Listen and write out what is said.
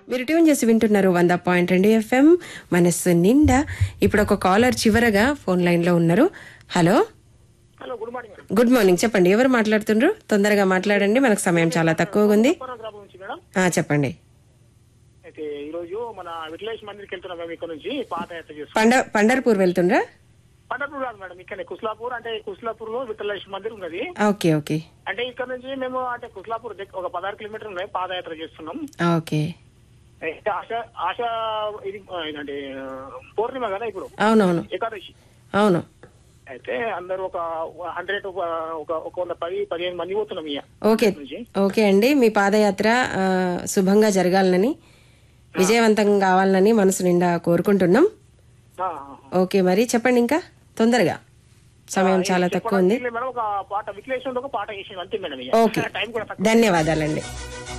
మీరు ట్యూన్ చేసి వింటున్నారు వంద పాయింట్ రెండు ఎఫ్ఎం మనస్సు నిండా ఇప్పుడు ఒక కాలర్ చివరగా ఫోన్ లైన్ లో ఉన్నారు hello hello good morning madam good morning చెప్పండి ఎవరు మాట్లాడుతుండ్రు తొందరగా మాట్లాడండి మనకు సమయం చాలా తక్కువగా ఉంది ఉప్పర గ్రామం నుంచి మేడం ఆ, చెప్పండి అయితే ఈ రోజు మన విఠలేష్ మందిర్కి వెళ్తున్నాం మేము ఇక్కడ నుంచి పాదయాత్ర చేస్తాం పండ పండర్పూర్ వెళ్తుండ్రా పండర్పూర్ కాదు మేడం ఇక్కడ కుస్లాపూర్ అంటే కుస్లాపూర్ లో విఠలేష్ మందిర్ ఉన్నది ఓకే ఓకే అంటే ఇక్కడ నుంచి మేము అంటే కుస్లాపూర్ దగ్గ- ఒక పదహారు కిలోమీటర్ ఉన్నాయి పాదయాత్ర చేస్తున్నాం ఓకే అయితే ఆశ ఆశ ఇది ఆ, ఇదంటే ఆ, పౌర్ణిమ కదా ఇప్పుడు అవునవును ఏకాదశి అవును అయితే అందరూ ఒక హండ్రెడ్ ఒక ఒక- ఒక వంద పది పదిహేను మంది పోతున్నాం ఇక ఓకే నుంచి ఓకే అండి మీ పాదయాత్ర ఆ, శుభంగా జరగాలని విజయవంతం కావాలని మనసు నిండా కోరుకుంటున్నాం ఆ, ఓకే మరి చెప్పండి ఇంకా తొందరగా సమయం చాలా తక్కువ ఉంది మేడం ఒక పాట విశ్లేషణ ఒక పాట వేసింది అంతే మేడం ఇక ఓకే టైం కూడా తక్కువ ధన్యవాదాలండి